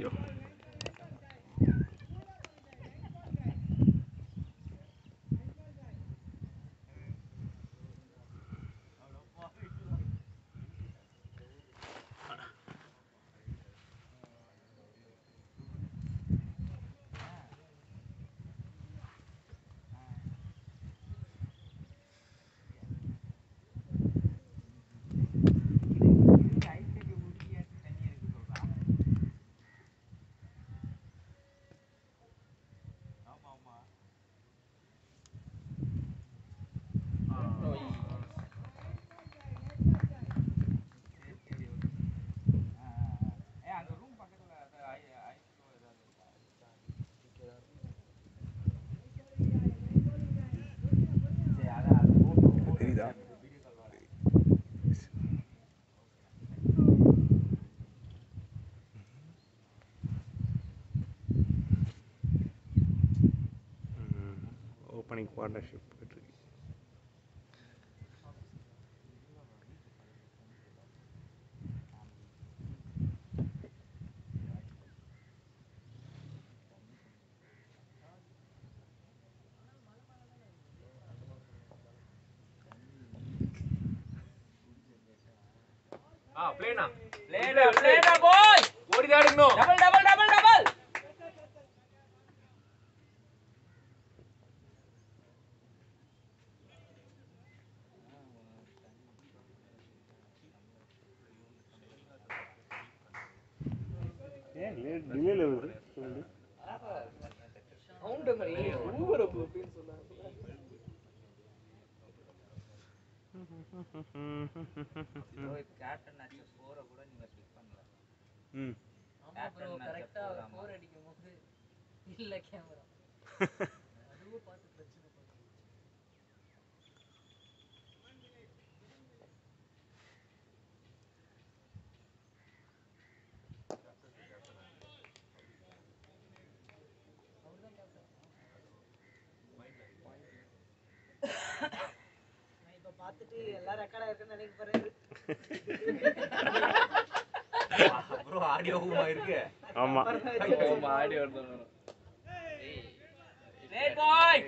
ஐயோ தெரியுதா opening partnership போயிட்டுருக்கு ஆ பிளேனா பிளேடா பிளேடா பாய் ஓடி தான் எடுக்கணும் டபுள் டபுள் டபுள் டபுள் ஏன் லேட் டிலேல வருது சொல்லு சவுண்ட் மாதிரி ஊவர அப்படின்னு சொன்னாங்க கேப்டன் அடிச்ச ஸ்கோரை கூட நீங்க பிக் பண்ணல ம் ஆமா ப்ரோ கரெக்டா ஃபோர் அடிக்கும் போது இல்ல கேமரா அதுவும் பார்த்து பிரச்சனை பண்ணுது நான் இப்ப பார்த்துட்டு எல்லாம் ரெக்கார்ட் ஆயிருக்குன்னு நினைக்க போறேன் ப்ரோ ஆடியோவுமா இருக்கு ஆமா ஆடி வரணும் லேட் பாய்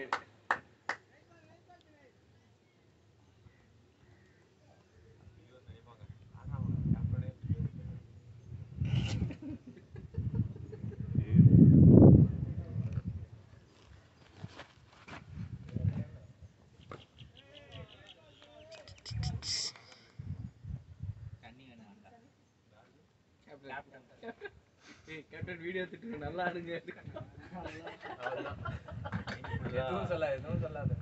தண்ணி வேணாம்டா ஏய் கேப்டன் வீடியோ எடுத்துட்டு நல்லா ஆடுங்க எதுவும் சொல்லாத எதுவும் சொல்லாத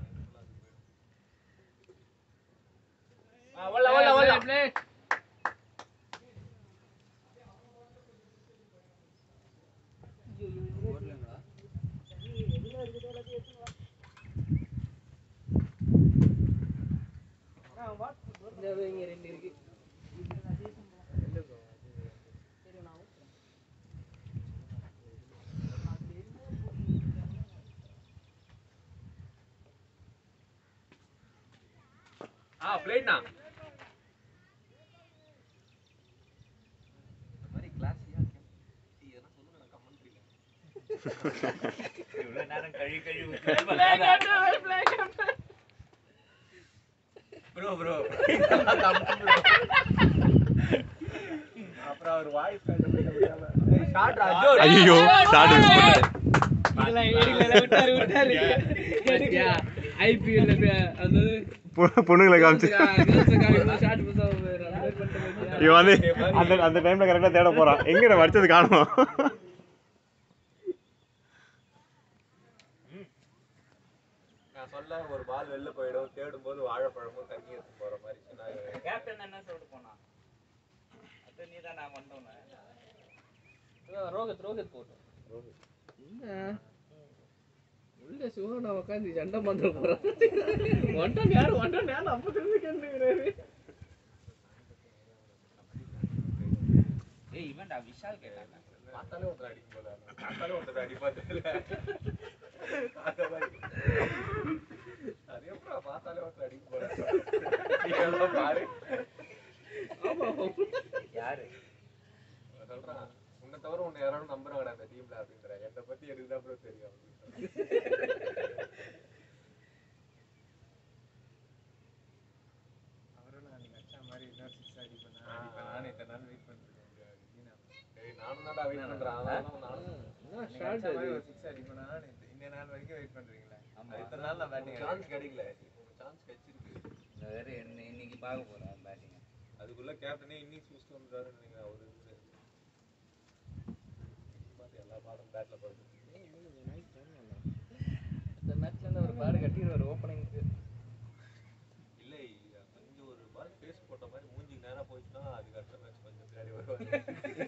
ஆ வல்ல வல்ல வல்ல இந்த இங்க ரெண்டு இருக்கு ஆ பிளேட்னா இந்த மாதிரி கிளாஸியா இதெல்லாம் சொல்லுங்க நான் கமெண்ட்ரியில இவ்வளவு நேரம் கழுவி கழுவி ப்ரோ ப்ரோ அப்புறம் அவர் வாய்ஸ் கண்டுபிடிக்க முடியாம ஷாட் ராஜோ ஐயோ ஷார்ட் மிஸ் பண்ணாரு இதெல்லாம் எடுக்கல விட்டாரு விட்டாரு பாத்தியா ஐபிஎல்ல அந்த பொ- பொண்ணுங்களை காமிச்சு ஷாட் மிஸ் ஆகும் அந்த மாதிரி பண்ணிட்டு பாத்தியா? இவன் வந்து அந்த அந்த டைம்ல கரெக்டா தேட போறான் எங்க நான் வடிச்சது காணும் நான் சொல்ல ஒரு பால் வெளில போயிடும் தேடும் போது வாழைப்பழமும் தண்ணி எடுத்து போற மாதிரி சொன்னாங்க கேப்டன் என்ன சொல்லிட்டு போனா அது நீ தான் நான் வந்தோன்னே ரோஹித் ரோஹித் போட்டோம் என்ன உள்ள சிவனா உட்காந்து சண்டை பண்ற போறான் ஒன்டன் யாரு ஒன்டன் யாரு அப்ப தெரிஞ்சு கேட்டுக்கிறாரு ஏய் இவன்டா விஷால் கேட்டாங்க பார்த்தாலே ஒருத்தர் அடிக்கும் போல பார்த்தாலே ஒருத்தர் அடிப்பாரு அது எப்படா பார்த்தாலே ஒருத்தர் அடிக்கும் போல நீ எல்லாம் பாரு ஆமா யாரு சொல்றான் உன்னை தவிர உன்னை யாராவது நம்புறாங்கடா அந்த டீம்ல அப்படின்ற என்னை பத்தி எனக்கு தான் bro தெரியும் அப்படின்னு அவரும் நான் நீங்க அடிச்ச மாதிரி இன்னொரு சிக்ஸ் அடிப்பேன் ஆ. அடிப்பேன் நானும் இத்தனை நாள் வெயிட் பண்ணிட்டு இருக்கேன் அப்படின்னு டேய், நானும் தான்டா வெயிட் பண்றேன் அதனால நானும் என்ன நீங்க ஷார்ட் அடிச்ச மாதிரி அது ஒரு சிக்ஸ் அடிப்பேன் நான் இந்த நாள் வரைக்கும் வெயிட் பண்றீங்களா ஆமா. அது இத்தனை நாள் நான் பேட்டிங் சான்ஸ் கிடைக்கல உனக்கு சான்ஸ் கிடைச்சிருக்கு வேற என்ன இன்னைக்கு பார்க்க போறோம் பேட்டிங் அதுக்குள்ள கேப்டனே இன்னிங்ஸ் முடிச்சுட்டு வந்துட்டாருன்னு நினைக்கிறேன் அவரு இருந்து பார்த்து எல்லா பாலும் பேட்ல போகுது இந்த மேட்ச்ல இருந்து ஒரு பாடு கட்டிடுவார் ஓப்பனிங்க்கு இல்லை கொஞ்சம் ஒரு பால் ஃபேஸ் போட்ட மாதிரி மூஞ்சி நேரா போயிடுச்சுன்னா அதுக்கு அடுத்த மேட்ச் கொஞ்சம் பின்னாடி வருவாரு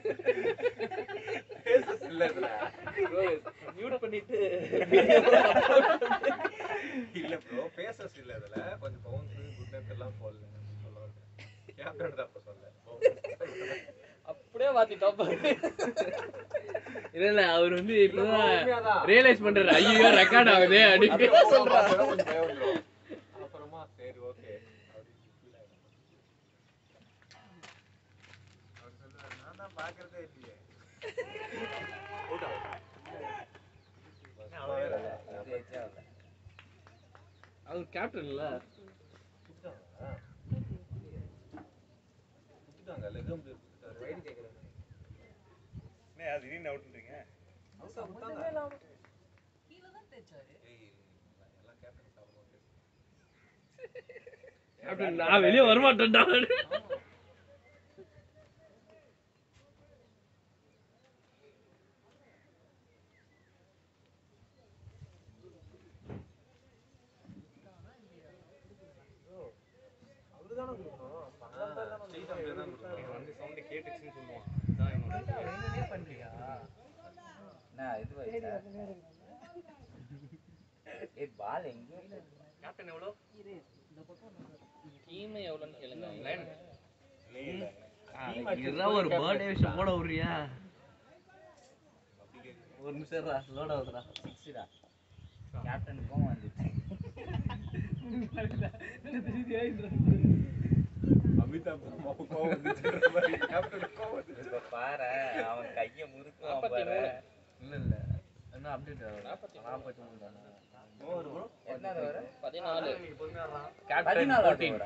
ஃபேஸஸ் இல்ல இதுல மியூட் பண்ணிட்டு இல்ல ப்ரோ ஃபேஸஸ் இல்ல இதுல கொஞ்சம் பவுன்ஸ் குட் நைட் எல்லாம் போடல சொல்ல வந்தேன் கேப்டன் தான் அப்ப சொல்ல அப்படியே மாத்திட்டோம் இல்ல இல்ல அவர் வந்து இப்பதான் உண்மையாதான். ரியலைஸ் பண்றாரு ஐயோ ரெக்கார்ட் ஆகுது அப்படின்னு அப்படியே சொல்றேன் கொஞ்சம் பயம் வந்துரும். அப்புறமா சரி ஓகே அப்படின்னு feel ஆயிடும். அவர் சொல்லுவார் நான் தான் பார்க்கறதே இல்லையே Out ஆகும். அவர் கேப்டன் இல்ல குடுத்தாங்க. குடுத்தாங்க. leg up குடுத்தாரு. Wide கேக்குறாங்க. என்ன அது திடீர்னு அவுட்ன்றீங்க Out ஆ குடுத்தாங்க. சம்பந்தமே இல்லாம கீழே தான் தேய்ச்சாரு ஏய், எல்லாம் captain சாப்பிடுவோம் பேசு. கேப்டன் நான் வெளியே வரமாட்டேன்டா அவருதானே கொடுக்கணும். ஸ்ரீ தம்பி தான் கொடுக்கணும். வந்து சவுண்ட் கேட்டுச்சுன்னு சொல்லுவான் அதான் என்னோட வேணும்னே பண்றியா நான் இது வச்சா ஏ பால் எங்க கேப்டன் எவ்வளோ இரு இந்த பக்கம் நம்ம டீம் எவ்வளவுன்னு கேளுங்க இல்ல. இதுதான் ஒரு பர்த்டே விஷயம் போட விடுறியா ஒரு நிமிஷம் லோட் ஆகுதுடா சிக்ஸ்டா கேப்டனுக்கும் வந்துச்சு அமிதாப் பச்சன் கோவம் வந்துச்சுன்ற மாதிரி captain கோவம் வந்துச்சு. இப்ப பாரு அவன் கைய முறுக்குவான் நாற்பத்தி பாரு மூணு இல்ல இல்ல என்ன அப்டேட் நாற்பத்தி மூணு தானே என்னது வர பதினாலு பதினாலாவது கேப்டன் ஓவரா?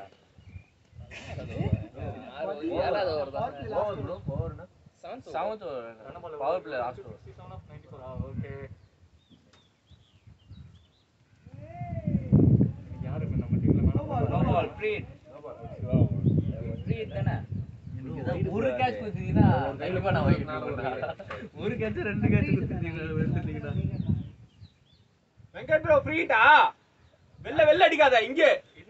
ஏழாவது ஓவர் தான் Over bro, overனா? Seventh over power play last over seven of ninety four okay யாரு இப்ப நம்ம டீம்ல நோ பால் ஃப்ரீட் ஃப்ரீட் தானே ஒரு கேட்ச் குடுத்தீங்கன்னா கண்டிப்பா நான் வாங்கிட்டு ஒரு கேட்ச் ரெண்டு கேட்ச் குடுத்தீங்கன்னா எடுத்துட்டீங்கன்னா வெங்கட் ப்ரோ ஃப்ரீடா வெள்ள வெள்ள அடிக்காத இங்க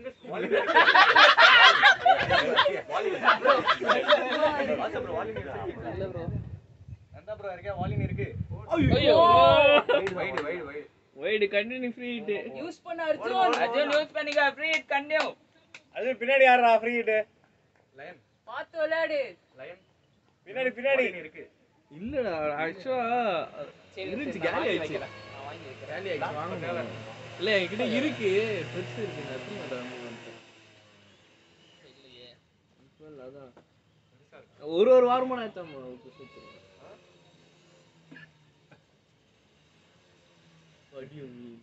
இல்ல ப்ரோ எந்த ப்ரோ இருக்கா வாலின் இருக்கு ஐயோ wide wide wide wide continue free hit use பண்ண அர்ஜுன் அர்ஜுன் யூஸ் பண்ணிக்க ஃப்ரீட் கண்டினியூ அது பின்னாடி யாரா ஃப்ரீ ஹிட் லயன் பார்த்து விளையாடு லயன் பின்னாடி பின்னாடி இருக்கு இல்லடா ஆக்சுவலா இருந்துச்சு காலி ஆயிடுச்சு காலி ஆயிடுச்சு வாங்க முடியல. இல்ல என்கிட்ட இருக்கு பெருசு இருக்கு இந்த எத்தனை வேண்டாம் இல்லையே இப்ப இல்ல அதான் ஒரு ஒரு வாரமா நான் எடுத்தேன் bro, புதுசு வச்சிருக்கேன். What do you mean?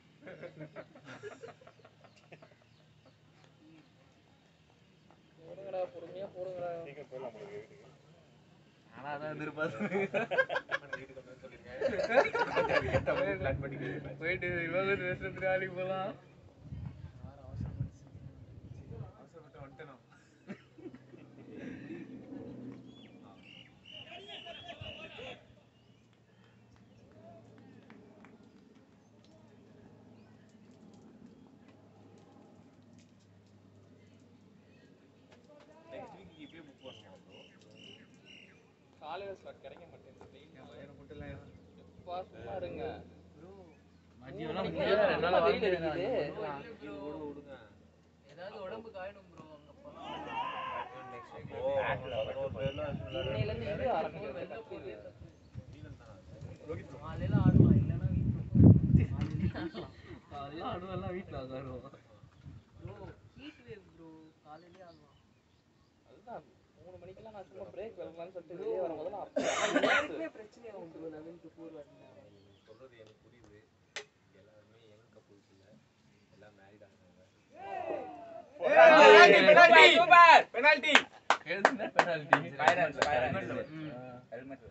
போடுங்கடா பொறுமையா போடுங்கடா சீக்கிரம் போயிடலாம் உங்களுக்கு வீட்டுக்கு நானா தான் எதிர்பார்த்தேன் பிளான் பண்ணிக்கிறேன் போயிட்டு இவ்வளவு பேசுறதுக்கு வேலைக்கு போலாம் அவசரப்பட்டு வந்துட்டேன் நான். நெக்ஸ்ட் வீக் இப்பயே புக் பண்ணலாம் ப்ரோ காலையில ஸ்லாட் கிடைக்க மாட்டேங்குது என் பையனை மட்டும் இல்ல எப்பா சும்மா இருங்க மதியம்லாம் முடியாது, என்னால வர வெயில் முடியாது. அடிக்குது. விடுங்க ஏதாவது உடம்பு காயணும் ப்ரோ அங்க போனா நெக்ஸ்ட் வீக் ஓ பதினோரு பேர்லாம் இன்னையில இருந்து இது ஆரம்பிக்கிறது வெளில தப்பு இது. போகுது காலையில ஆடுவான் இல்லைன்னா வீட்டுல அதெல்லாம் ஆடுவெல்லாம் வீட்டுல உட்காருவோம் ப்ரோ ஹீட் வேவ் ப்ரோ காலையிலே ஆடுவான் அதுதான் மூணு மணிக்கெல்லாம் நான் சும்மா பிரேக் வரலாம்னு சொல்லிட்டு வெளியே வரும்போது நான் அப்ப எல்லாருக்குமே பிரச்சனை பெனால்டி பெனால்டி சூப்பர் பெனால்டி எழுதுன penalty. Silence, silence. ம். ஹெல்மெட்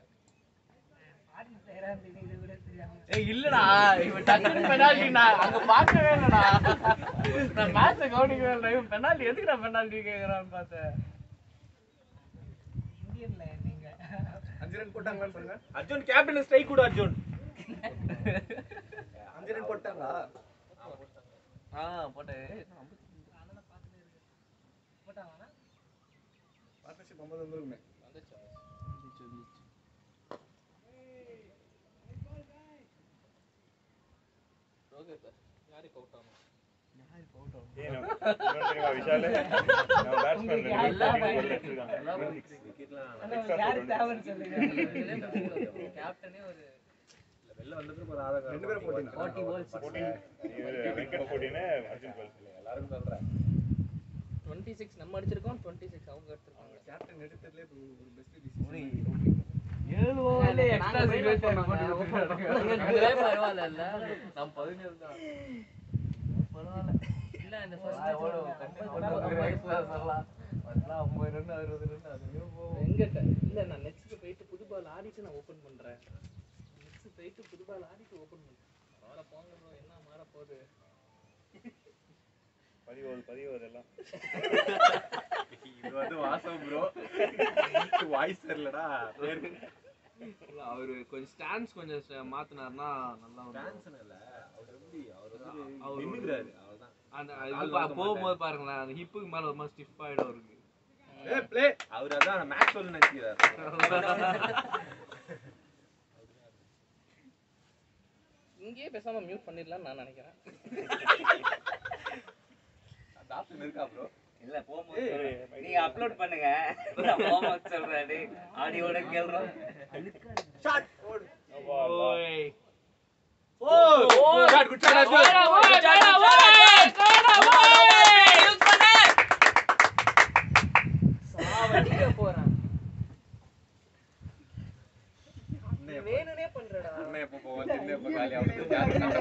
ஏய் இல்லடா இவன் டக்குனு penalty நான் அங்க பார்க்கவே இல்லடா நான் மேட்ச கவனிக்கவே இல்லை இவன் penalty எதுக்குடா penalty கேக்குறான்னு பார்த்தேன் இந்தியன்ல நீங்க அஞ்சு ரன் போட்டாங்களான்னு சொல்லுங்க அர்ஜுன் கேப்டன் ஸ்ட்ரைக் கூட அர்ஜுன் அஞ்சு ரன் போட்டாங்களா ஆ போட்டேன் போட்டாங்கன்னா பார்ட்னர்ஷிப் ஐம்பது வந்துருக்குமே ஏன் நம்ம- இன்னொன்னு தெரியுமா, விஷாலு? நம்ம batsman ரெண்டு பேரும் எல்லா போட்டி பயனும் போட்டுட்டு இருக்காங்க. விக்கெட்லாம் ஆனா யாரு தேவைன்னு சொல்லுங்க கேப்டனே ஒரு வெளில வந்ததுக்கு ஒரு ஆதாரம் ரெண்டு பேரும் போட்டீங்க. Forty balls. இவரு வெங்கட் போட்டின்னு அர்ஜுன் கோல்ஸ் எல்லாருக்கும் சொல்றேன் டுவெண்ட்டி சிக்ஸ் நம்ம அடிச்சிருக்கோம் டுவெண்ட்டி சிக்ஸ் அவங்க எடுத்திருக்காங்க கேப்டன் எடுத்ததுல இப்போ ஒரு பெஸ்ட் டிசிஷன் ஏழு ஓவர்ல எக்ஸ்ட்ரா நாங்க சிக்ஸ் போய் போட்டு பரவாயில்ல இல்ல நம்ம பதினேழு தான் பரவாயில்ல இல்ல இந்த எங்கிட்ட இல்ல நான் நெக்ஸ்ட் போயிட்டு புது பால் ஆடிட்டு நான் ஓபன் பண்றேன் நெக்ஸ்ட் போயிட்டு புது பால் ஆடிட்டு ஓபன் பண்றேன் பரவாயில்ல போங்க ப்ரோ என்ன மாற போகுது பதிவோது பதிவோது எல்லாம் இது வந்து வாசம் ப்ரோ வாய்ஸ் தெரியலடா பேரு இல்ல அவரு கொஞ்சம் ஸ்டாண்ட்ஸ் கொஞ்சம் ஸ்ட- மாத்துனாருன்னா நல்லா வரும். டான்ஸ் இல்ல அவர் எப்படி அவர் வந்து அவரு நின்னுக்கிறாரு அவ்வளவுதான் அந்த கால் இது வந்து பா- போகும்போது பாருங்களேன் அந்த ஹிப்புக்கு மேல ஒரு மாதிரி ஸ்டிஃப் ஆயிடும் அவருக்கு ஏ ப்ளே அவர் அதான் மேட்ச் சொல்லு நினைக்கிறாரு இங்கேயே பேசாம மியூட் பண்ணிடலாம்னு நான் நினைக்கிறேன் அந்த ஆப்ஷன் இருக்கா ப்ரோ இல்ல போகும்போது சொல்றேன். நீங்க அப்லோட் பண்ணுங்க நான் ஹோம்ஒர்க் சொல்றேன் ஆடியோட கேள்றோம் ஓய் ஷாட் குட் ஷாட் அர்ஜுன் சாவடிக்க போறேன் வேணுனே பண்றடா அண்ணன் எப்போ போவோம் சின்ன எப்போ காலி ஆகுது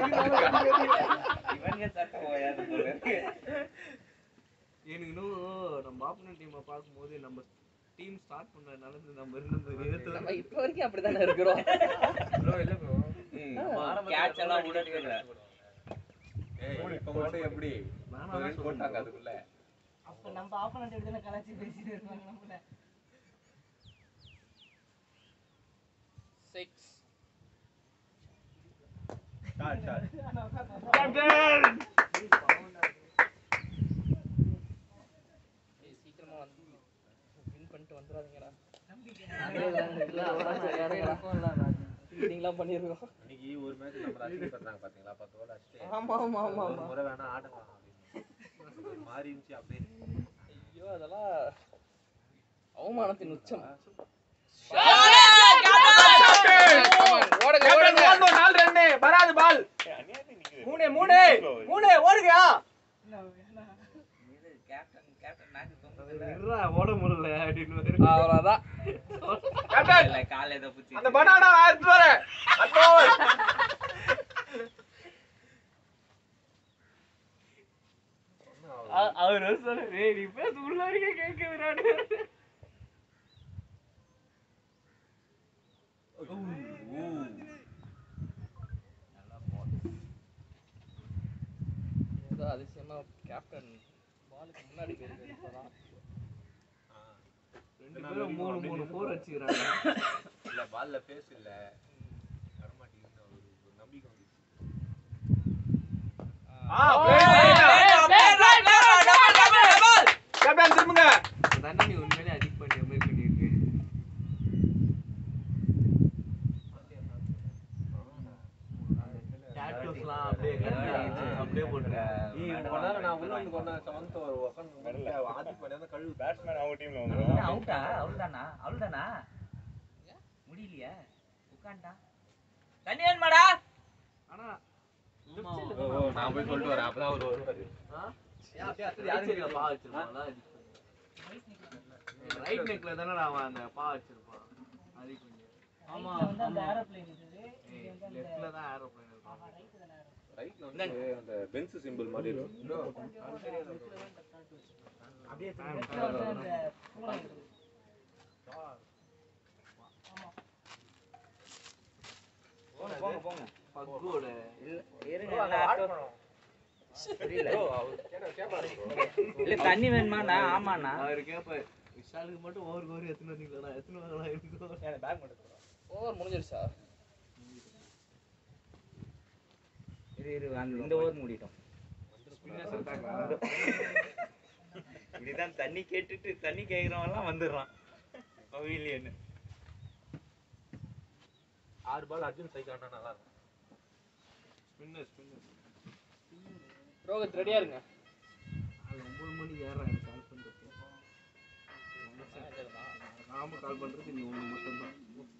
இவங்க சட்டை போயாது போல இருக்கு. எனக்கு இன்னும் நம்ம ஆப்போனன்ட் டீமை பார்க்கும்போது நம்ம டீம் ஸ்டார்ட் பண்ண நடந்து நம்ம இருந்தது நம்ம இப்போ வரைக்கும் அப்படிதானே இருக்கிறோம் ப்ரோ இல்ல ப்ரோ கேட்ச் எல்லாம் விடவே இல்ல ஏய் இப்போ மட்டும் எப்படி நானா ஒரு தான் run போட்டாங்க அதுக்குள்ள அப்ப நம்ம ஆப்போனன்ட் எடுத்து கலாச்சி பேசிட்டு இருப்பாங்க நம்மள சிக்ஸ் ஷாட் ஷாட் சீக்கிரமா வந்து வின் பண்ணிட்டு வந்துடாதீங்கடா ஃபீல்டிங்லாம் பண்ணியிருக்கோம் இன்னைக்கு ஒரு மேட்ச் நம்ம ரசிகர் பண்றாங்க பாத்தீங்களா பத்து ஓவர் அடிச்சுட்டு ஆமா ஆமா ஆமா ஒரு முறை வேணா ஆடலாம் அப்படின்னு ஒரு மாதிரி இருந்துச்சு அப்படியே ஐயோ அதெல்லாம் அவமானத்தின் உச்சம் ஓடுங்க ஓடுங்க நாலு ரன் வராது பால் மூணு மூணு மூணு ஓடுங்க இது கேப்டன் கேப்டன் மேட்ச் தூங்குறது இருடா, ஓட முடியல அப்படின்னு அவ்வளோதான் கேப்டன் இல்ல கால ஏதோ புச்சி அந்த பனானா அடுத்து வர அடுத்த ஓவர் அவர் சொன்னாரு "ஏய், நீ பேச உள்ள வரைக்கும் கேட்குறாரு ஏதோ அதிசயமா கேப்டன் பாலுக்கு முன்னாடி போயிருக்காரு இப்பதான் ரெண்டு பேரும் மூணு மூணு போர் வச்சுக்கிறாங்க இல்ல பால்ல ஃபேஸ் இல்ல வரமாட்டேங்குதுன்னு ஒரு ஒரு நம்பிக்கை வந்துச்சு ஆ கேப்டன் திரும்புங்க தானே நீ உண்மையிலே அடிக்ட் பண்ணி மாதிரி பண்ணியிருக்கு டேட்டூஸ்லாம் அப்படியே கட்டி அப்படியே போட்டுருக்காங்க ஏய் கொஞ்ச நேரம் நான் உள்ள வந்து கொஞ்ச நேரம் செவன்த் ஒரு உட்காந்து ஆதி பண்ணி அந்த கழுவு பேட்ஸ்மேன் அவங்க டீம்ல வந்துடும் அவுட்டா அவுல்தானா அவுல்தானா முடியலையா உட்காண்டா தண்ணி வேணுமாடா ஆனா ஓ ஓ, நான் போய் சொல்லிட்டு வரேன் அப்பதான் அவர் வருவாரு ரைட் நெக்ல தானே அவன் அந்த பா வச்சிருப்பான் அது கொஞ்சம் ஆமா வந்து அந்த ஏரோப்ளேன் இருக்குது இங்க வந்து அந்த லெஃப்ட்ல தான் ஏரோப்ளேன் இருக்கும் ஆஹா ரைட் தான ரைட்ல வந்து அந்த பென்ஸ் சிம்பிள் மாதிரி இருக்கும் அப்படியே லெஃப்ட்ல வந்து அந்த பூனை இருக்குது போங்க போங்க போங்க பக்கோட இல்ல இருங்க நான் அடுத்த- புரியல இல்ல தண்ணி வேணுமாண்ணா ஆமாண்ணா அவர் கேட்பாரு விஷாலுக்கு மட்டும் ஓவர் கோரி எத்தனை வந்தீங்களா எத்தனை வாங்கலாம் இருக்கும் பேக் மட்டும் ஓவர் முடிஞ்சிருச்சா இரு இரு அந்த இந்த ஓவர் மூடிட்டோம் இப்படிதான் தண்ணி கேட்டுட்டு தண்ணி கேக்குறவன்லாம் வந்துடுறான் பவிலியன் ஆறு பால் அர்ஜுன் சைக் ஆனா நல்லா இருக்கும் ஸ்பின்னர் ஸ்பின்னர் ரோகத் ரெடியா இருங்க அது ஒன்பது மணிக்கு ஏறான் எனக்கு கால் பண்ணுறது நாம கால் பண்றது நீ ஒன்று மட்டும்தான்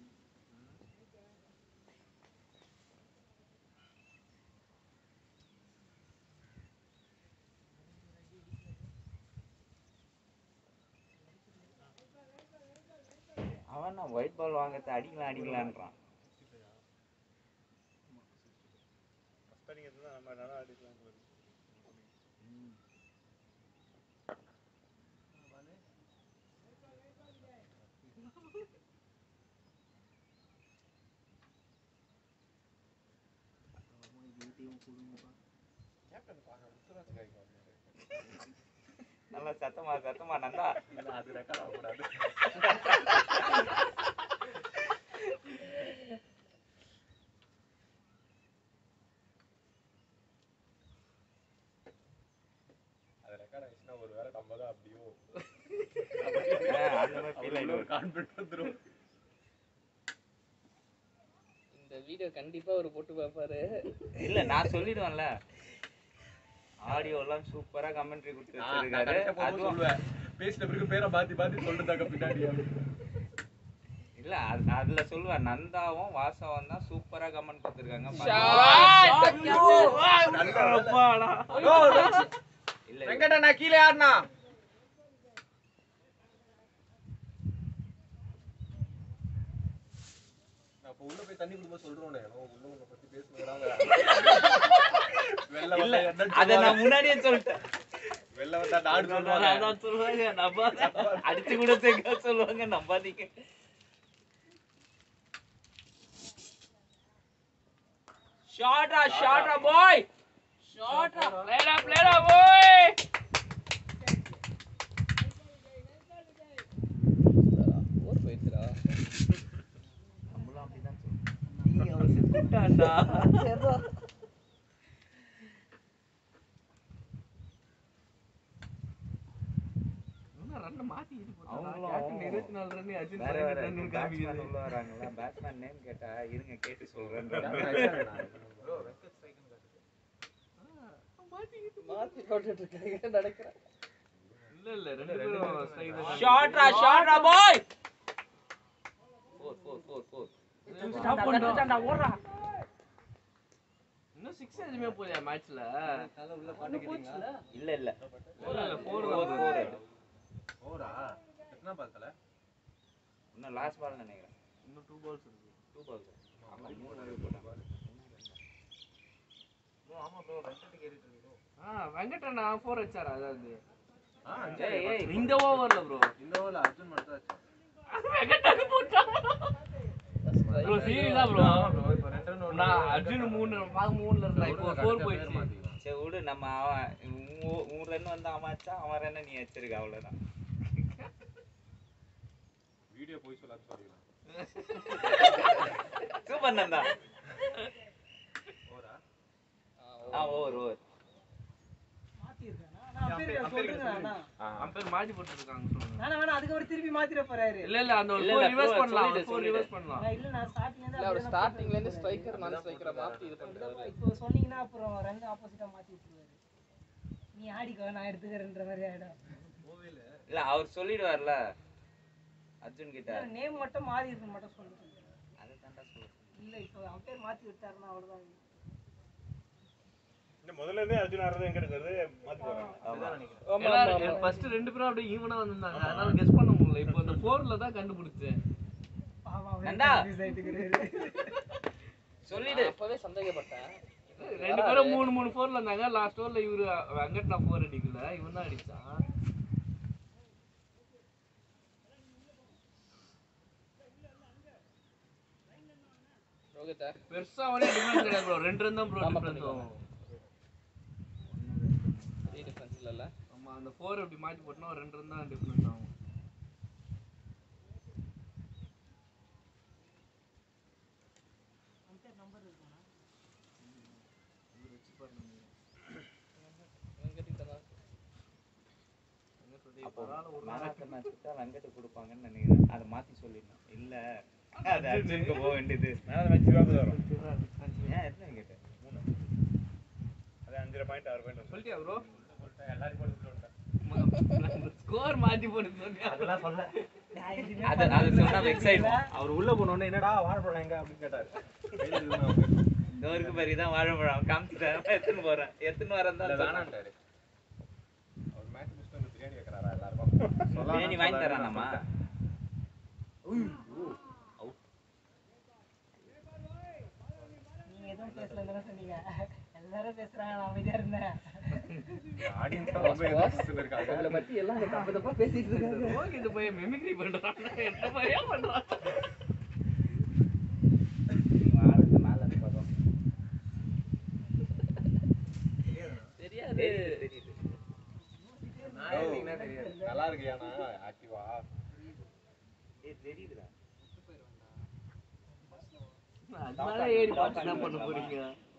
அவன் நான் ஒயிட் பால் வாங்கறது அடிக்கலாம் அடிக்கலான்றான் ஃபர்ஸ்ட் அடிக்கிறது தான் நம்ம நல்லா அடிக்கலாம் போல இருக்கு. நல்லா சத்தமா சத்தமா நந்தா இல்ல அது ரெக்கார்ட் ஆகக்கூடாது அது ரெக்கார்ட் ஆயிடுச்சுன்னா ஒரு வேளை நம்ம தான் அப்படியோ ஆ, அந்த மாதிரி feel அவ்வளோ ஒரு ஆயிடும். கான்ஃபிடன்ட் வந்துரும் இந்த வீடியோ கண்டிப்பா ஒரு போட்டு பார்ப்பாரு இல்ல நான் சொல்லிடுவேன்ல ஆடியோ எல்லாம் சூப்பரா கமெண்ட்ரி கொடுத்து நான் நான் வச்சிருக்காரு correct ஆ போகும்போது அதுவும் சொல்லுவேன் பேசின பிறகு பேரை மாத்தி மாத்தி சொல்றதாக்க பின்னாடி இல்ல அது- அதுல சொல்லுவேன் நந்தாவும் வாசவம் தான் சூப்பரா கமெண்ட் கொடுத்துருக்காங்க இல்ல இல்ல. வெங்கட நான் கீழே ஆடுனா நான் அப்ப உள்ள போய் தண்ணி குடுக்கும்போது சொல்றோம்ல ஏன்னா உள்ள உன்னை பத்தி பேசுகிறாங்க வெள்ள இல்ல வந்தா என்ன அத நான் சொல்லுவாங்க? முன்னாடியே சொல்லிட்டேன் வெள்ள வந்தா நாடு சொல்லுவாங்க அதான் சொல்லுவாங்க நம்பாத அடிச்சு கூட சேர்க்க சொல்லுவாங்க நம்பாதீங்க ஷார்ட்டா ஷார்ட்டா பாய் ஷார்ட்டா பிளேடா பிளேடா போய் ஓர் போயிடுச்சுடா நம்மளும் அப்படிதான் சொல்லுவோம் நீ அவன் செத்துட்டான்டா இன்னும் ரன் மாத்தி இது அவங்களும் கேப்டன் இருபத்தி நாலு ரன் அர்ஜுன் வேற வேற பதினெட்டு ரன் பேட்ஸ்மேன் காமிக்குது உள்ள வராங்களா பேட்ஸ்மேன் நேம் கேட்டா இருங்க கேட்டு சொல்றேன் மாத்தி போட்டுட்டு இருக்காங்க நடக்கிறேன் இல்ல இல்ல ரெண்டு பேரும் strike தான். ஷார்ட்ரா ஷார்ட்ரா பாய் four four four four Stop பண்ணிட்டோம். இன்னும் சிக்ஸ் எதுவுமே போலையா மேட்ச்ல இல்ல இல்ல ஃபோர் ஃபோர் ஃபோர் ஃபோர் ஓரா எத்தனை பால்ல இன்னும் லாஸ்ட் பால் நினைக்கிறேன் இன்னும் டூ பால்ஸ் இருக்கு டூ பால் ஆமா மூணு over போட்டாங்க ஆமா ப்ரோ வெங்கட் கேரிட்டு இருக்கீங்க ஆ வெங்கடண்ணா ஃபோர் வச்சாரா அதாவது ஆ ஏய் ஏய் இந்த ஓவர்ல ப்ரோ இந்த ஓவர்ல அர்ஜுன் மட்டும் தான் ப்ரோ சீரியஸா ப்ரோ ப்ரோ இப்போ ரெண்டு ரன் நான் அர்ஜுன் மூணு பாக்க மூணுல இருந்தா இப்போ ஃபோர் போயிடுச்சு சரி விடு நம்ம அவன் உன் உன் ரன் வந்து அவன் அடிச்சா அவன் ரன் நீ வச்சிருக்க அவ்வளவுதான் வீடியோ போய் சொல்லாத சொல்லிடலாம் சூப்பர் நந்தா ஓரா ஆ ஓவர் ஓவர் மாத்தி இருக்கானா நான் அப்படியே சொல்றேங்க அண்ணா அம்பேர் மாத்தி போட்டுருக்காங்க சொல்லுங்க வேணா வேணா அதுக்கப்புறம் திருப்பி மாத்திர போறாரு இல்ல இல்ல அந்த ஒரு இல்ல, ஃபோர் இல்ல, ரிவர்ஸ் போ, பண்ணலாம் சொல்லிடு, ஃபோர் சொல்லிடு. ரிவர்ஸ் பண்ணலாம் நான் இல்ல நான் ஸ்டார்டிங்ல இருந்து இல்ல அவர் அப்படியே தான் ஸ்டார்டிங்ல இருந்து போட்டுட்டு ஸ்ட்ரைக்கர் நான் அதான் ஸ்ட்ரைக்கரை போட்டுருக்காரு. மாத்தி இது பண்றாரு இருக்காரு. இப்போ சொன்னீங்கன்னா அப்புறம் ரன் ஆப்போசிட்டா மாத்தி விட்டுருவாரு நீ ஆடிக்கோ நான் எடுத்துக்கிறேன்ற மாதிரி ஆயிடும் இல்ல அவர் சொல்லிடுவார்ல அர்ஜுன் கிட்ட நேம் மட்டும் மாறி இருக்கு மட்டும் சொல்லுங்க அதை தாண்டா சொல்லுவேன் இல்ல இப்போ அவன் பேர் மாத்தி விட்டாருன்னா அவ்வளவுதான் இந்த முதல்ல இருந்தே அர்ஜுன் ஆடுறது எங்க இருக்கிறது மாத்தி போறாங்க ஆமா ஃபர்ஸ்ட் ரெண்டு பேரும் அப்படியே ஈவனா வந்திருந்தாங்க அதனால கெஸ் பண்ண முடியல இப்போ அந்த ஃபோர்ல தான் கண்டுபிடிச்சேன் பாவம் அவர் நந்தா. confuse ஆயிட்டுக்கிறாரு. சொல்லிடு அப்பவே சந்தேகப்பட்டேன் ரெண்டு பேரும் மூணு மூணு ஃபோர்ல இருந்தாங்க லாஸ்ட் ஓவர்ல இவரு வெங்கட் நான் ஃபோர் அடிக்கல இவன் தான் அடிச்சான் ரோகிதா பெருசா ஒரே டிஃபரன்ஸ் கிடையாது ப்ரோ ரெண்டு ரன் தான் ப்ரோ ஆமா, டிஃபரன்ஸ் ஆகும் த்ரீ டிஃபரன்ஸ் இல்லைல்ல ஆமா அந்த ஃபோர் இப்படி மாத்தி போட்டோம்னா ஒரு ரெண்டு ரன் தான் டிஃபரன்ஸ் ஆகும் வெங்கட் தான் அப்போ மராத்த மேட்ச் தான் வெங்கட் கொடுப்பாங்கன்னு நினைக்கிறேன் அதை மாத்தி சொல்லிடணும் இல்ல அது அர்ஜுனுக்கு போக வேண்டியது மேலே மேட்ச் இருபது வரும் ஏன் எத்தனை விக்கெட் அது அஞ்சரை பாயிண்ட் ஆறு பாயிண்ட் சொல்லிட்டியா ப்ரோ எல்லாரும் போட்டு விட்டுட்டேன். ஸ்கோர் மாத்தி போட்டு சொன்னியா அதெல்லாம் சொல்ல அது அது சொன்னா வெக்ஸ் ஆயிடும் அவர் உள்ள போனோடனே என்னடா வாழைப்பழம் எங்க அப்படின்னு கேட்டாரு கையில இருக்குன்னு அவங்க டோருக்கு பிறகு தான் வாழைப்பழம் காமிச்சிட்டேன் எத்தனை போறேன் எத்தனை வரேன் இல்ல, தான் வேணான்ட்டாரு அவர் மேட்ச் முடிச்சுட்டு வந்து பிரியாணி வைக்கிறாரா எல்லாருக்கும் பிரியாணி வாங்கி தரானாமா நீங்க எதுவும் பேசல சொன்னீங்க எல்லாரும் பேசுறாங்க நான் அமைதியா இருந்தேன் ஆடியன்ஸ் ரொம்ப எதிர்பார்த்துட்டு இருக்காங்க உங்களை பத்தி எல்லாம் தப்பு தப்பா பேசிட்டு இருக்காங்க ரோஹித் போய் மெமிக்ரி பண்றான் என்ன மாதிரியா பண்றான் வாழத்து மேல இருந்து பார்த்தோம் தெரியாது தெரியுது நான் எப்படின்னா தெரியாது நல்லா இருக்கியாண்ணா ஆக்டிவா ஏய் தெரியுதுடா அதனால ஏறி பார்த்து என்ன பண்ண போறீங்க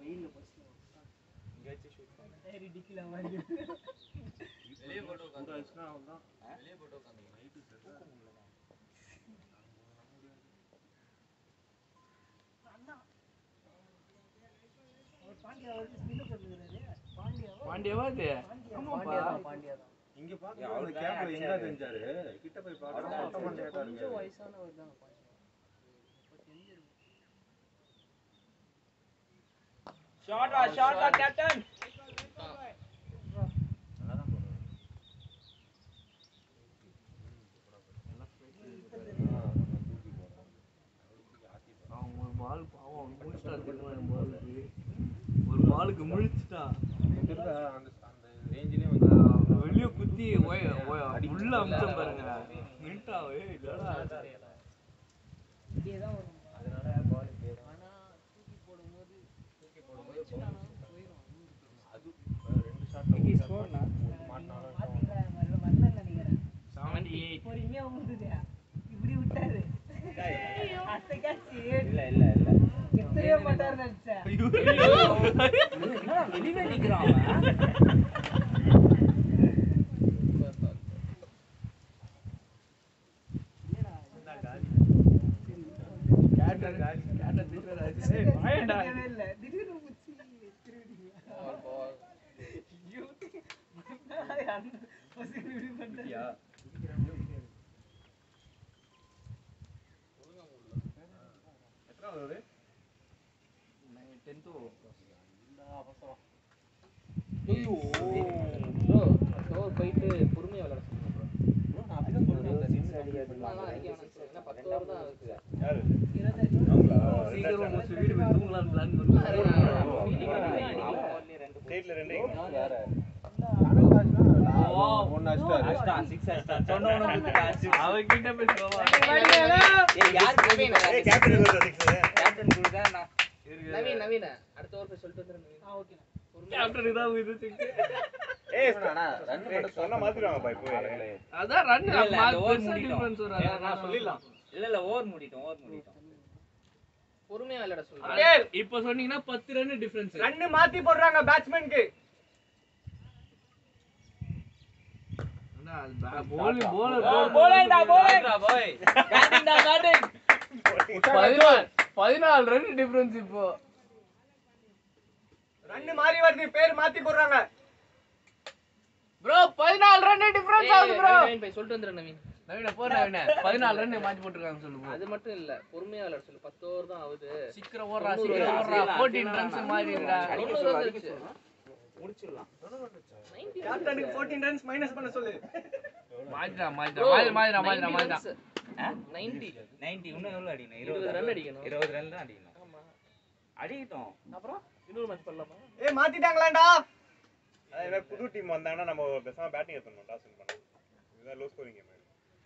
இங்க வச்சு ஷூட் பண்ணு சரி டிக்கில மாதிரி வெளியே போட்டு உட்காந்து வெளியே போட்டு உட்காந்து அவர் பாண்டியா அவருக்கு ஸ்பின்னர் சொல்லுகிறாரு பாண்டியா பாண்டியவா இது ஆமாப்பா பாண்டியா தான் இங்க பாக்க அந்த கேமரா எங்க தெரிஞ்சாரு கிட்ட போய் பாக்க ஆட்டோமேட்டிக்கா இருக்கு கொஞ்சம் வயசானவர் தான் பாண்டியா ஷார்ட்டா ஷார்ட்டா கேப்டன் அவன் ஒரு பால் பாவம் அவன் முழிச்சிட்டான் தெரியுமா என் பாலுக்கு ஒரு பாலுக்கு முழிச்சிட்டான் தெரியல அந்த அந்த ரேஞ்சிலே வந்து அவன் வெளிய குத்தி ஒய ஒய உள்ள அம்சம் பாருங்க மின்ட்டா ஏய் இல்லடா இப்படியே தான் வரும் அதனால பால் இப்படியே தான். ஆனா தூக்கி போடும்போது தூக்கி போடும்போது போயிடும் அது அஹ், ரெண்டு ஷாட் மாட்டினாலும் பாத்தீங்களா வரல வரல நினைக்கிறேன் செவன்டி எயிட் பொறுமையா ஊந்துது இப்படி விட்டாரு அடுத்த catch இல்ல இல்ல இல்ல எத்தனையோ மாட்டாரு நினைச்சேன் வெளியே நிக்கிறான் அவன் கேட்டர் கேட்டர் திட்டுறாரு ஏய் வாயேண்டா தேவையே இல்ல திடீர்னு பிடிச்சி திருவிடுங்க அந்த பசங்க இப்படி பண்றாங்க எத்தனாவது ஒரு டென்த்து ப்ரோ ஸ்டோர் போயிட்டு பொறுமையா விளையாட சொல்லுங்க ப்ரோ நான் அப்படிதான் சொல்றேன் சும்மாலாம் அடிக்க வேணாம்னு சொல்லுங்க ஏன்னா பத்து ஓவர் தான் இருக்குது யாரு இருபத்தஞ்சு அவங்களா சீக்கிரம் முடிச்சு வீடு போய் தூங்கலாம்னு பிளான் பண்ணுறேன் ஸ்டேட்ல ரெண்டு வேற ஓ. ஒன்னு அடிச்சிட்டாரு அஷ்டான் சிக்ஸ் அஷ்டான் சொன்ன உடனே அவகிட்ட போய் சொல்லுவா ஏய் யார் நவீன், ஏய் கேப்டன் சிக்ஸ் கேப்டன் கொடுத்தா நான் நவீன் நவீன் அடுத்த ஓவர் போய் சொல்லிட்டு வந்துரு நவீன் ஆ ஓகே கேப்டன் இதான் இது சிக்ஸ் ஏய் ரன் மட்டும் சொன்ன மாத்திடுவாங்கப்பா இப்போ அதான் ரன் இல்ல, இல்ல, அந்த over பெருசா முடிட்டோம். difference வராது. ஏன் நான் சொல்லிடலாம். இல்ல இல்ல ஓவர் மூடிட்டோம் ஓவர் மூடிட்டோம் பொறுமையா விளையாட சொல்லுங்க அப்படியே இப்ப சொன்னீங்கன்னா பத்து ரன் டிஃபரன்ஸ் ரன்னு மாத்தி போடுறாங்க பேட்ஸ்மேனுக்கு போல் போல் bowling-டா, bowling. பாய் பேட்டிங் தான் பேட்டிங் பதினாலு பதினாலு ரன் டிஃபரன்ஸ் இப்போ ரன்னு மாறி வருது பேர் மாத்தி போடுறாங்க ப்ரோ பதினாலு ரன் டிஃபரன்ஸ் ஆகுது ப்ரோ நவீன் போய் சொல்லிட்டு வந்துரு நவீன் நவீன போ நவீன பதினாலு ரன் மாத்தி போட்டுருக்காங்க சொல்லு bro. அது மட்டும் இல்ல பொறுமையா விளையாட சொல்லு பத்து ஓவர் தான் ஆகுது சீக்கிரம் ஓடுறா சீக்கிரம் ஓடுறா ஃபோர்டீன் ரன்ஸ் மாறிடுடா தொண்ணூறு ரன் இருந்துச்சு முடிச்சிடலாம் கேப்டனுக்கு 14 ரன்ஸ் மைனஸ் பண்ண சொல்லு மாத்திடா மாத்திடா மாத்திடா மாத்திடா மாத்திடா மாத்திடா நைன்டி 90 இன்னும் எவ்வளவு அடிக்கணும் இருபது run அடிக்கணும். இருபது ரன் தான் அடிக்கணும் ஆமா அடிக்கட்டும் அப்புறம் இன்னொரு மேட்ச் பண்ணலாமா ஏய் மாத்திட்டாங்களாடா அதான் ஏதாவது புது டீம் வந்தாங்கன்னா நம்ம பேசாம பேட்டிங் எடுத்துடணும் டாஸ் வின் பண்ணலாம் இதுதான் லோ ஸ்கோரிங் கேம்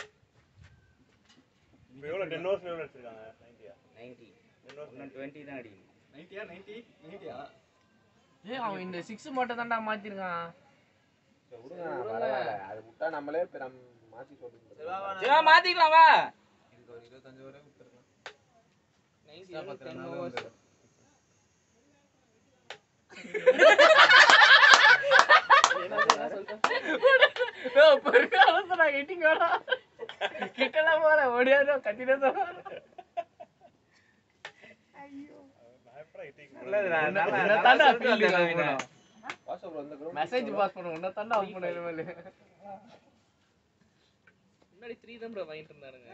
இப்போ எவ்வளோ டென் ஓவர்ஸ் எவ்வளோ அடிச்சிருக்காங்க நைன்ட்டியா நைன்டி டென் ஓவர்ஸ் இன்னும் டுவெண்ட்டி தான் அடிக்கணும் நைன்டியா நைன்டி நைன்டியா ஏய் அவன் இந்த சிக்ஸ் மட்டும் தான்டா மாத்திருக்கான் சரி, விடுங்க பரவாயில்ல அது விட்டா நம்மளே இப்ப நம்ம மாத்தி சொல்லிட்டு சிவா மாத்திக்கலாம் வா இதுக்கு ஒரு இருபத்தஞ்சு வரை கொடுத்துருக்கலாம் டென் ஓவர்ஸ் கிட்டலாம் போல ஓடியாரோ கத்தினே வாட்ஸ்அப்ல வந்து group மெசேஜ் பாஸ் பண்ண உன்ன தாண்டா ஆஃப் பண்ண இனிமேல் முன்னாடி த்ரீ தான் ப்ரோ வாங்கிட்டு இருந்தாருங்க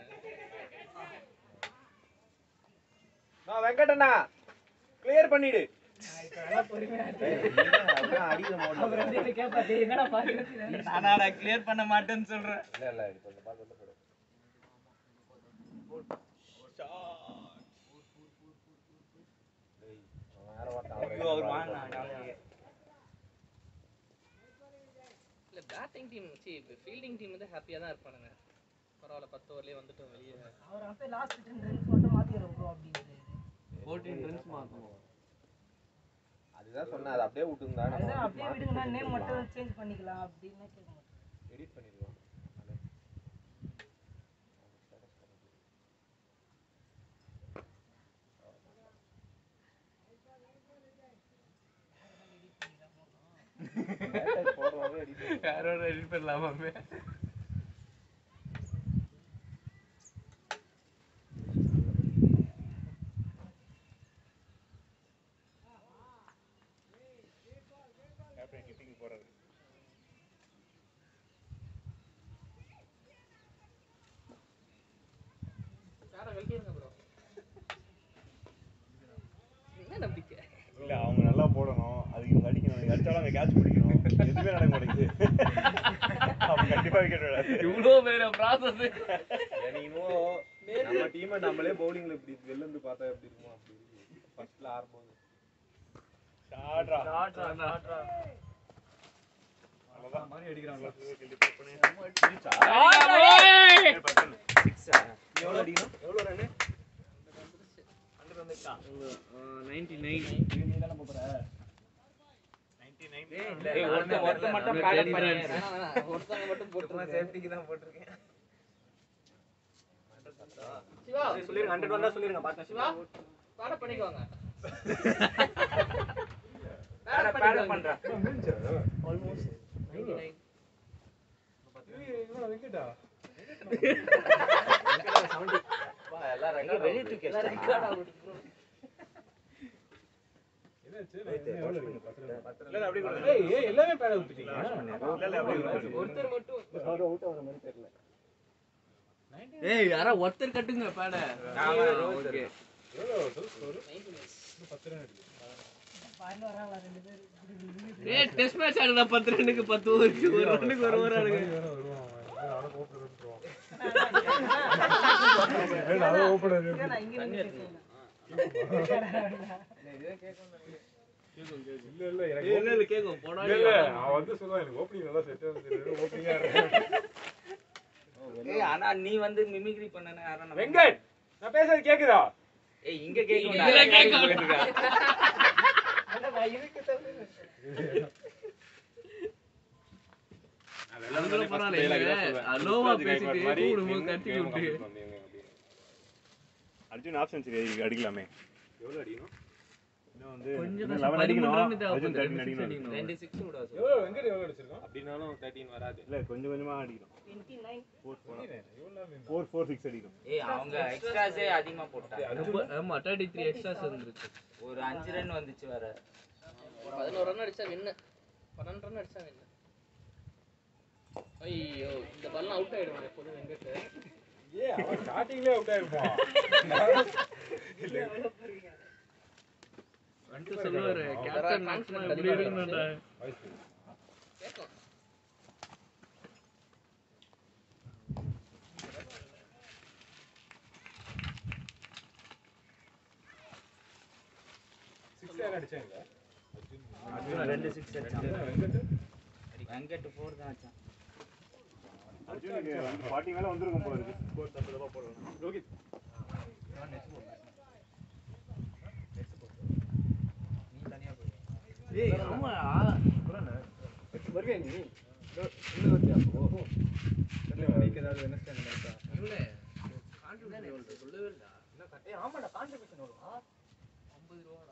நான் வெங்கடண்ணா கிளியர் பண்ணிடு அதான் அடிக்கிற mode ல அவர் வந்து என்ன கேட்பாரு என்னடா பாக்குறது நானா கிளியர் பண்ண மாட்டேன்னு சொல்றேன் இல்ல இல்ல இது கொஞ்சம் பார்த்து வெளில போடு டேய், அவன் வேற ஒருத்தன் அவன் ஐயோ, அவர் ரெண்டு வாங்கினா ball போட்டான். இல்ல பேட்டிங் டீம் சி ஃபீல்டிங் டீம் வந்து ஹாப்பியா தான் இருப்பானுங்க பரவாயில்ல பத்து ஓவர்லயே வந்துட்டோம் வெளியே அவர் அப்ப லாஸ்ட் டென் ரன்ஸ் மட்டும் மாத்திக்கிறோம் ப்ரோ அப்படின்னு ஃபோர்டீன் ரன்ஸ் மாத்தணும் அதுதான் சொன்னேன் அது அப்படியே விட்டுருந்தா நம்ம அதுதான் வந்து அப்படியே மாத்தி விடுங்க நேம் கொடுத்துருக்கலாம். மட்டும் சேஞ்ச் பண்ணிக்கலாம் அப்படின்னு கேட்க மாட்டேன் எடிட் பண்ணிடலாம் நானே. Status போடுவாங்க edit பண்ணுவாங்க. யாரோட எடிட் பண்ணலாமாமே கேப்டன் கிப்பிங் போறது யாரை வெளியிருங்க ப்ரோ என்ன நம்பிக்கை இல்ல அவங்க நல்லா போடணும் அதுக்கு இவங்க அடிக்கணும் இவங்க அடிச்சாலும் அவங்க கேட்ச் பிடிக்கணும் எதுவுமே நடக்க மாட்டேங்குது அவங்க கண்டிப்பா விக்கெட் விடாது இவ்வளோ பெரிய ப்ராசஸ் என்னமோ நம்ம டீமை நம்மளே பவுலிங்ல இப்படி வெளில இருந்து பார்த்தா எப்படி இருக்குமோ அப்படி இருக்கு ஃபர்ஸ்ட்ல ஆடும்போது ஷாட்ரா மாதிரி அடிக்கிறாங்களா எவ்வளவு அடிக்கணும் எவ்வளவு ரன் நைன்டி நைன் நீ தானே போற ஏய், ஒருத்தன் ஒருத்தன் மட்டும் பேட் பண்ணி ஒருத்தவங்க மட்டும் போட்டு சேஃப்டிக்கு தான் போட்டிருக்கேன் சிவா சொல்லிருங்க ஹண்ட்ரட் வந்தா சொல்லிருங்க பாட்டு சிவா பாட பண்ணிக்கோங்க பேட் பேட் பண்றேன் ஆல்மோஸ்ட் நைன்டி நைன் வெங்கடா எல்லாம் ரெக்கார்ட் வெளியே தூக்கி வச்சிட்டானா? இல்ல இல்ல, அப்படியே கூட ஏய் ஏய் எல்லாமே பேட விட்டுட்டீங்க இல்ல இல்ல அப்படியே கூட ஒருத்தர் மட்டும் அவுட் ஆகிற மாதிரி தெரியல ஏய் யாரா ஒருத்தர் கட்டுங்க பேட ஓகே பாயிண்ட் வராங்களா ரெண்டு பேர் ஏய் டெஸ்ட் மேட்ச் ஆடுடா 10 ரன்னுக்கு 10 ஓவருக்கு ஒரு ரன்னுக்கு ஒரு ஓவர் ஆடுங்க நான் இங்க இருந்து கேட்கல இல்ல இல்ல கேக்கும் போடா ஏய் ஆனா நீ வந்து மிமிக்ரி பண்ணன யாரா நம்ம- வெங்கட் நான் பேசுறது கேக்குதா ஏய் இங்க கேக்கும்டா இதுல கேட்க நான் இருக்கு தவிர அதெல்லாம் பரவாயில்ல அலோவா பேசிட்டு கூப்பிடும்போது கட்டி விட்டு அர்ஜுன் ஆப்ஷன் சரி அடிக்கலாமே எவ்வளவு அடிக்கணும் இன்னும் வந்து கொஞ்சம் இன்னும் கஷ்டம். 11 அடிக்கணும் பதிமூணு run அர்ஜுன் தேவைப்படுது. 13 அடிக்கணும் அடிக்கணும். ரெண்டு சிக்ஸ் விட சொல்லு. எவ்வளவு வெங்கட் எவ்வளவு அடிச்சிருக்கான் அப்படின்னாலும் தேர்ட்டின் வராது இல்ல கொஞ்சம் கொஞ்சமா அடிக்கணும் twenty nine four four six அடிக்கணும் ஏய் அவங்க எக்ஸ்ட்ராஸே அதிகமா போட்டாங்க ஆமா தேர்ட்டி த்ரீ எக்ஸ்ட்ராஸ் இருந்துருக்கு ஒரு அஞ்சு ரன் வந்துச்சு வேற பதினோரு ரன் அடிச்சா வின்னு பன்னெண்டு ரன் அடிச்சா வின்னு ஐயோ இந்த பால் அவுட் ஆயிடுவாங்க எப்போதும் வெங்கட் ஏய் அவன் ஸ்டார்டிங்லயே அவுட் ஆயிருப்பான் வந்து சொல்லுவாரு கேப்டன் மேக்ஸ்மேன் இப்படி இருக்கணும்டா கேட்கும் ரெண்டு சிக்ஸ் வெங்கட் ஃபோர் தான் வச்சான் அர்ஜுனுக்கு வந்து ஃபார்ட்டி மேலே வந்திருக்கும் போல இருக்கு ஸ்கோர் தப்பு தப்பாக போடணும் ரோஹித் ஏய் ஆமா வருவியா நீ இன்னும் வருவியா அப்போ இவனே கான்ட்ரிபியூஷன் சொல்லவே இல்ல ஏய் ஆமாடா கான்ட்ரிபியூஷன் வரும் ஐம்பது ரூபாடா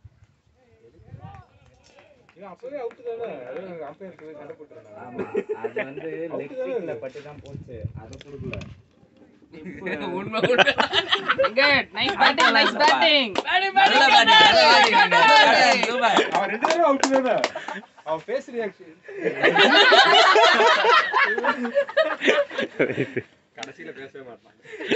ஆமா அது வந்து லெக் ஸ்ட்ரீட்ல பட்டு தான் போச்சு அதை கொடுக்கல உண்மை உண்மை Venkat nice batting nice batting நல்ல பேட்டிங் நல்ல பேட்டிங் சூப்பர் அவன் ரெண்டு பேரும் அவுட் தானே அவன் ஃபேஸ் ரியாக்ஷன் கடைசியில பேசவே மாட்டான்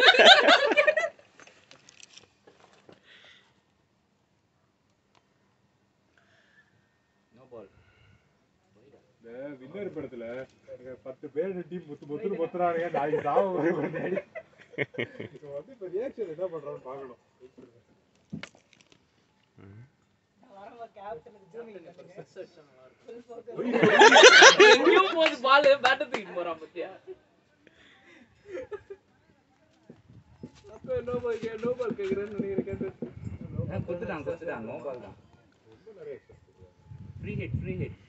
நோ பால் இந்த வின்னர் படத்துல எனக்கு பத்து பேர் டீம் முத்து முத்துன்னு முத்துறானுங்க நாளைக்கு சாவ போய் பண்ணாடி இப்போ வந்து இப்போ ரியாக்ஷன் என்ன பண்றான்னு பார்க்கணும் எங்கேயும் போகுது பால் பேட்டை தூக்கிட்டு போறான் பத்தியா அப்ப நோ பால் கே நோ பால் கேக்குறேன்னு நினைக்கிறேன் குத்துட்டான் குத்துட்டான் நோ பால் தான் ஃப்ரீ ஹிட் ஃப்ரீ ஹிட்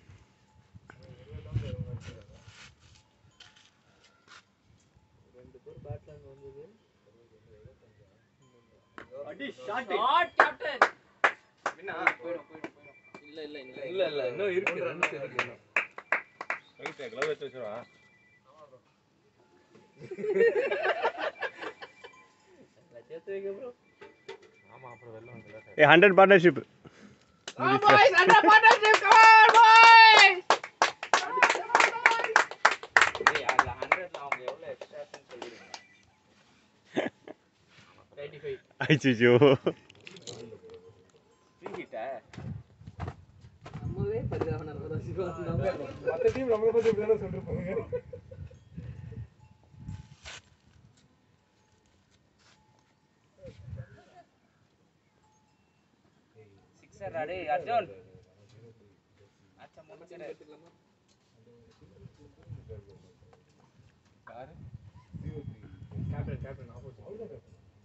அடி ஷாட் ஷாட் கேப்டன் என்ன போயிடும் போயிடும் போயிடும் இல்ல இல்ல இல்ல இல்ல இல்ல இன்னும் இருக்கு ரன்ஸ் இருக்கு இன்னும் க்ளவ் எடுத்து வச்சிருவா சேர்த்து வைக்க ப்ரோ ஆமா அப்புறம் வெள்ளம் வந்து a hundred partnership Come on, boys! Under partnership! Come on, boys! ஏய் அதுல 100ல அவங்க எவ்வளவு எக்ஸ்ட்ராஸ்னு சொல்லிருங்க 95. ஐயோ ஃப்ரீ ஹிட்டா நம்மவே பரிதாபம் ரசிகா மற்ற டீம் நம்மளை பத்தி இப்படி தானே சொல்லிருப்பாங்க சிக்ஸர் அடே அர்ஜுன் அச்சா முடிச்சிடு கேப்டன் கேப்டன் ஆப்போசிட்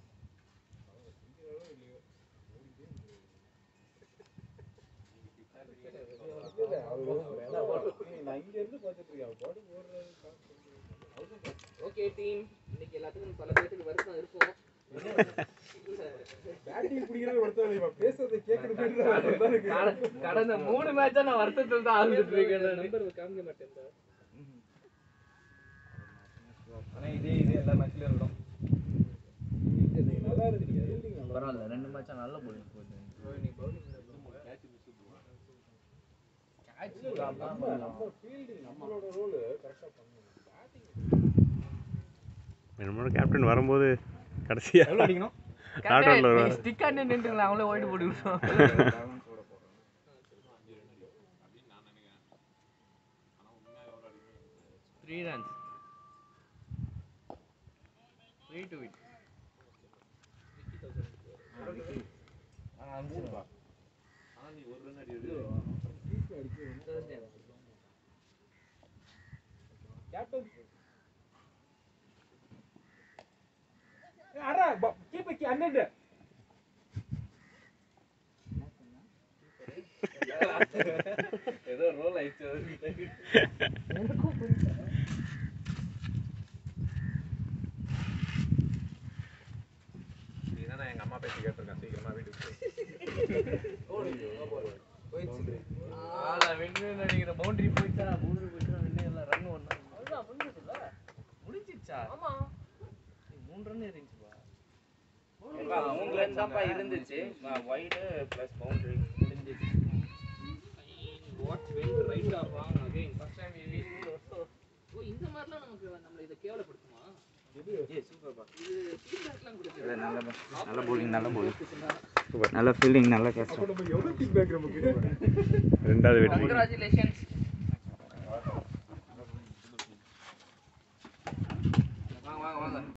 நான் இங்க இருந்து பார்த்துட்டு இருக்கேன் அவன் பாட்டு ஓடுறது ஓகே டீம் இன்னைக்கு எல்லாத்துக்கும் பல பேருக்கு வருத்தம் இருக்கும் பேட்டிங் பிடிக்கிறது ஒருத்தர் இவன் பேசுறதை கேட்கறது கட- கடந்த மூணு மேட்சா நான் வருத்தத்தில் தான் ஆழ்ந்துட்டு இருக்கேன் நம்பர் காமிக்க மாட்டேன் ஆனா இதே இதே எல்லா மேட்ச்லயும் இருக்கும் நல்லா இருக்கு fielding நல்லா பரவாயில்ல ரெண்டு மேட்சா நல்ல போலிங் போகுது நம்ம நம்ம ஃபீல்டிங் நம்மளோட ரோல் கரெக்டா பண்ணணும் நம்மளோட கேப்டன் வரும்போது கடைசியா எவ்வளவு அடிக்கணும் நாட் அவுட்ல வருவார் ஸ்டிக் அண்ணே நின்றுங்களா அவங்களே ஓடி போட்டு விட்டுருவோம் த்ரீ ரன்ஸ் த்ரீ டு விட் கேப்டன் அடா கீப் கீ அண்ணன் ஏதோ ரோல் ஆயிடுச்சு இதுதான் நான் எங்க அம்மா பேசி கேட்டிருக்கேன் சீக்கிரமா வீட்டுக்கு போய் ஆளா வெண்ணு நினைக்கிற பவுண்டரி போயிட்டா பவுண்டரி போயிட்டா வெண்ணு எல்லாம் ரன் ஒண்ணா அவ்வளவுதான் முடிஞ்சதுல முடிஞ்சிச்சா ஆமா மூணு ரன் இருந்துச்சுப்பா ஏப்பா மூணு ரன் தான்ப்பா இருந்துச்சு வைடு ப்ளஸ் பவுண்டரி முடிஞ்சிச்சு watch when right off on again first time we ஓ இந்த மாதிரிலாம் நமக்கு நம்மள இத கேவலப்படுத்துமா ஏய் சூப்பர்ப்பா இது ஃபீட்பேக்லாம் கொடுக்குது நல்ல நல்ல bowling நல்ல bowling நல்ல ஃபீல்டிங் நல்ல கேட்ச் நம்ம எவ்வளவு ஃபீட்பேக் நமக்கு ரெண்டாவது வெற்றி கங்க்ராச்சுலேஷன்ஸ்